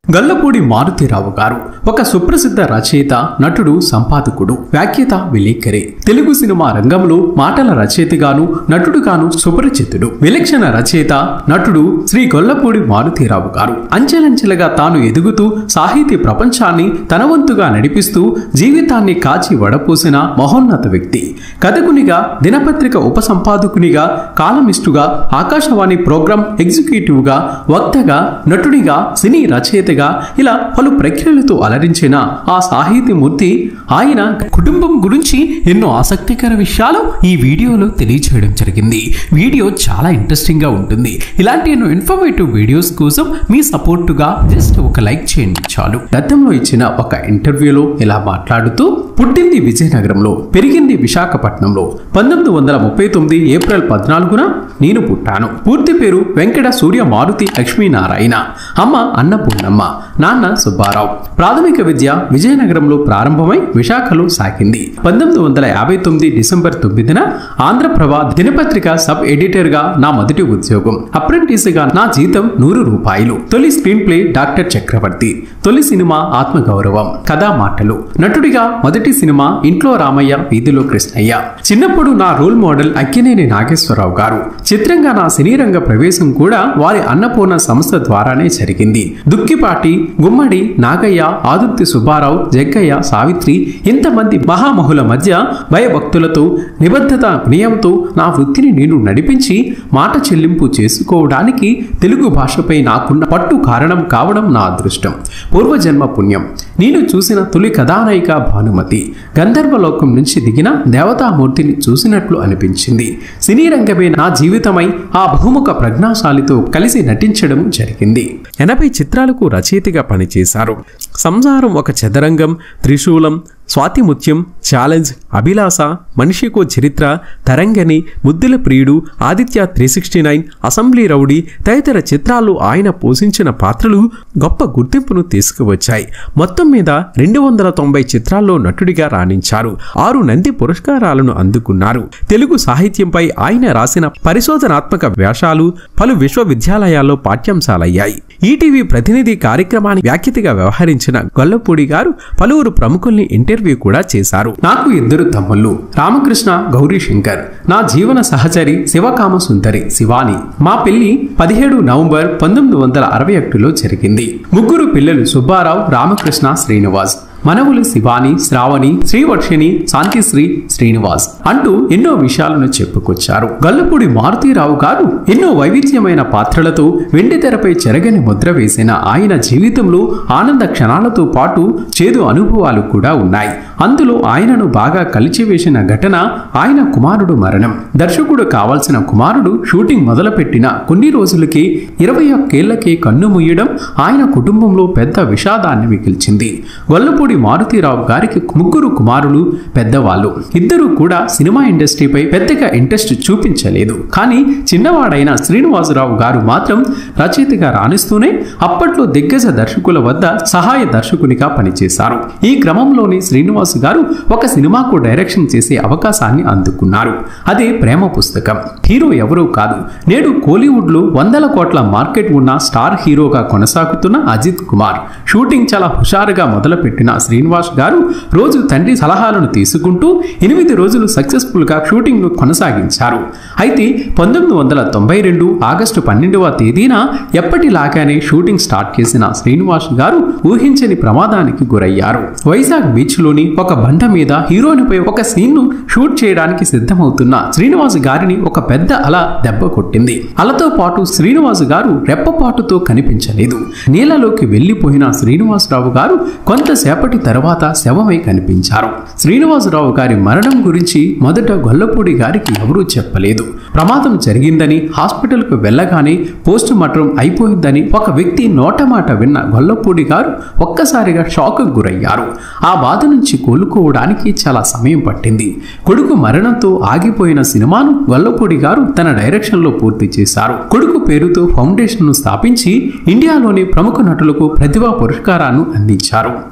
గల్లపూడి మారుతిరావు గారు ఒక సుప్రసిద్ధ రచయిత నటుడు సంపాదకుడు వ్యాఖ్యత విలేకరి తెలుగు సినిమా రంగంలో మాటల రచయితగాను నటుడుగాను సుపరిచితుడు విలక్షణ రచయిత నటుడు శ్రీ గొల్లపూడి మారుతిరావు గారు అంచెలంచెలుగా తాను ఎదుగుతూ సాహితీ ప్రపంచాన్ని తన వంతుగా నడిపిస్తూ జీవితాన్ని కాచి వడపోసిన మహోన్నత వ్యక్తి కథకునిగా దినపత్రిక ఉపసంపాదకునిగా కాలమిస్టుగా ఆకాశవాణి ప్రోగ్రాం ఎగ్జిక్యూటివ్గా వక్తగా నటుడిగా సినీ రచయితగా ఇలా పలు ప్రక్రియలతో అలరించిన ఆ సాహితీమూర్తి ఆయన కుటుంబం గురించి ఎన్నో ఆసక్తికర విషయాలు ఈ వీడియోలో తెలియచేయడం జరిగింది వీడియో చాలా ఇంట్రెస్టింగ్ గా ఉంటుంది ఇలాంటి ఎన్నో ఇన్ఫర్మేటివ్ వీడియోస్ కోసం మీ సపోర్టుగా జస్ట్ ఒక లైక్ చేయండి చాలు గతంలో ఇచ్చిన ఒక ఇంటర్వ్యూలో ఇలా మాట్లాడుతూ పుట్టింది విజయనగరంలో పెరిగింది విశాఖపట్నంలో పంతొమ్మిది వందల ముప్పై తొమ్మిది ఏప్రిల్ పద్నాలుగున నేను పుట్టాను పూర్తి పేరు వెంకట సూర్య మారుతి లక్ష్మీనారాయణ అమ్మ అన్నపూర్ణమ్మ నాన్న సుబ్బారావు ప్రాథమిక విద్య విజయనగరంలో ప్రారంభమై విశాఖలో సాగింది పంతొమ్మిది వందల యాభై తొమ్మిది డిసెంబర్ తొమ్మిదిన ఆంధ్రప్రభ దినపత్రిక సబ్ ఎడిటర్ గా నా మొదటి ఉద్యోగం అప్రెంటిస్ గా నా జీతం నూరు రూపాయలు తొలి స్క్రీన్ ప్లే డాక్టర్ చక్రవర్తి తొలి సినిమా ఆత్మగౌరవం కథా మాటలు నటుడిగా మొదటి సినిమా ఇంట్లో రామయ్య వీధిలో కృష్ణయ్య చిన్నప్పుడు నా రోల్ మోడల్ అక్కినేని నాగేశ్వరరావు గారు చిత్రంగా నా సినీ రంగ ప్రవేశం కూడా వారి అన్నపూర్ణ సంస్థ ద్వారానే జరిగింది దుక్కిపాటి గుమ్మడి నాగయ్య ఆదుర్తి సుబ్బారావు జగ్గయ్య సావిత్రి ఇంతమంది మహామహుల మధ్య భయభక్తులతో నిబద్ధత వినయంతో నా వృత్తిని నేను నడిపించి మాట చెల్లింపు చేసుకోవడానికి తెలుగు భాషపై నాకున్న పట్టు కారణం కావడం నా అదృష్టం పూర్వజన్మ పుణ్యం నేను చూసిన తొలి కథానాయిక భానుమతి గంధర్వలోకం నుంచి దిగిన దేవతామూర్తిని చూసినట్లు అనిపించింది సినీ రంగమే నా జీవితమై ఆ బహుముఖ ప్రజ్ఞాశాలితో కలిసి నటించడం జరిగింది ఎనభై చిత్రాలకు రచయితగా పనిచేశారు సంసారం ఒక చదరంగం త్రిశూలం స్వాతిముత్యం ఛాలెంజ్ అభిలాష మనిషికో చరిత్ర తరంగని Muddula Priyudu Aditya three sixty nine assembly rowdy తదితర చిత్రాల్లో ఆయన పోషించిన పాత్రలు గొప్ప గుర్తింపును తీసుకువచ్చాయి మొత్తం మీద రెండు వందల తొంభై చిత్రాల్లో నటుడిగా రాణించారు ఆరు నంది పురస్కారాలను అందుకున్నారు తెలుగు సాహిత్యంపై ఆయన రాసిన పరిశోధనాత్మక వ్యాసాలు పలు విశ్వవిద్యాలయాల్లో పాఠ్యాంశాలయ్యాయి ఈటీవీ ప్రతినిధి కార్యక్రమాన్ని వ్యాఖ్యతగా వ్యవహరించిన గొల్లపూడి గారు పలువురు ప్రముఖుల్ని ఇంటర్వ్యూ కూడా చేశారు నాకు ఇద్దరు తమ్ముళ్ళు రామకృష్ణ గౌరీ శంకర్ నా జీవన సహచరి శివకామ సుందరి శివాని మా పెళ్లి పదిహేడు నవంబర్ పంతొమ్మిది వందల అరవై ఒకటిలో జరిగింది ముగ్గురు పిల్లలు సుబ్బారావు రామకృష్ణ శ్రీనివాస్ మనవులు శివాని శ్రావణి శ్రీవర్షిణి శాంతిశ్రీ శ్రీనివాస్ అంటూ ఎన్నో విషయాలను చెప్పుకొచ్చారు గల్లపూడి మారుతీరావు గారు ఎన్నో వైవిధ్యమైన పాత్రలతో వెండి తెరపై చెరగని ముద్ర వేసిన ఆయన జీవితంలో ఆనంద క్షణాలతో పాటు చేదు అనుభవాలు కూడా ఉన్నాయి అందులో ఆయనను బాగా కలిచివేసిన ఘటన ఆయన కుమారుడు మరణం దర్శకుడు కావాల్సిన కుమారుడు షూటింగ్ మొదలుపెట్టిన కొన్ని రోజులకే ఇరవై ఒక్కేళ్లకే కన్ను ముయ్యడం ఆయన కుటుంబంలో పెద్ద విషాదాన్ని మిగిల్చింది గొల్లపూడి మారుతీరావు గారికి ముగ్గురు కుమారులు పెద్దవాళ్ళు ఇద్దరు కూడా సినిమా ఇండస్ట్రీపై పెద్దగా ఇంట్రెస్ట్ చూపించలేదు కానీ చిన్నవాడైన శ్రీనివాసరావు గారు మాత్రం రచయితగా రాణిస్తూనే అప్పట్లో దిగ్గజ దర్శకుల వద్ద సహాయ దర్శకునిగా పనిచేశారు ఈ క్రమంలోనే శ్రీనివాస్ గారు ఒక సినిమాకు డైరెక్షన్ చేసే అవకాశాన్ని అందుకున్నారు అదే ప్రేమ పుస్తకం హీరో ఎవరూ కాదు నేడు కోలీవుడ్ లో వందల కోట్ల మార్కెట్ ఉన్న స్టార్ హీరోగా కొనసాగుతున్న అజిత్ కుమార్ షూటింగ్ చాలా హుషారుగా మొదలుపెట్టిన శ్రీనివాస్ గారు రోజు తండ్రి సలహాలను తీసుకుంటూ ఎనిమిది రోజులు సక్సెస్ఫుల్ గా షూటింగ్ ను కొనసాగించారు అయితే పంతొమ్మిది వందల తొంభై రెండు ఆగస్టు పన్నెండవ తేదీన ఎప్పటిలాగానే షూటింగ్ స్టార్ట్ చేసిన శ్రీనివాస్ గారు ఊహించని ప్రమాదానికి గురయ్యారు వైజాగ్ బీచ్ లోని ఒక బండ మీద హీరోనిపై ఒక సీన్ ను షూట్ చేయడానికి సిద్ధమవుతున్న శ్రీనివాస్ గారిని ఒక పెద్ద అల దెబ్బ కొట్టింది అలతో పాటు శ్రీనివాస్ గారు రెప్పపాటుతో కనిపించలేదు నీళ్ళలోకి వెళ్లిపోయిన శ్రీనివాసరావు గారు కొంతసేపటి తర్వాత శవమై కనిపించారు శ్రీనివాసరావు గారి మరణం గురించి మొదట గొల్లపూడి గారికి ఎవరూ చెప్పలేదు ప్రమాదం జరిగిందని హాస్పిటల్కు వెళ్ళగానే పోస్ట్ మార్టం అయిపోయిందని ఒక వ్యక్తి నోటమాట విన్న గొల్లపూడి గారు ఒక్కసారిగా షాక్ గురయ్యారు ఆ బాధ నుంచి కోలుకోవడానికి చాలా సమయం పట్టింది కొడుకు మరణంతో ఆగిపోయిన సినిమాను గొల్లపూడి గారు తన డైరెక్షన్లో పూర్తి చేశారు కొడుకు పేరుతో ఫౌండేషన్ను స్థాపించి ఇండియాలోని ప్రముఖ నటులకు ప్రతిభా పురస్కారాన్ని అందించారు ఏది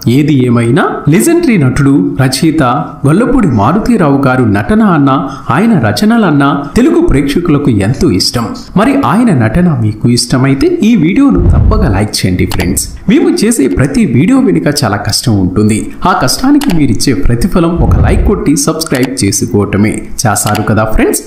ఏమైనా లెజెండరీ నటుడు రచయిత గొల్లపూడి మారుతీరావు గారు నటన అన్న ఆయన రచనలన్నా తెలుగు ప్రేక్షకులకు ఎంతో ఇష్టం మరి ఆయన నటన మీకు ఇష్టమైతే ఈ వీడియోను తప్పక లైక్ చేయండి ఫ్రెండ్స్ మేము చేసే ప్రతి వీడియో వెనుక చాలా కష్టం ఉంటుంది ఆ కష్టానికి మీరిచ్చే ప్రతిఫలం ఒక లైక్ కొట్టి సబ్స్క్రైబ్ చేసుకోవటమే చేశారు కదా ఫ్రెండ్స్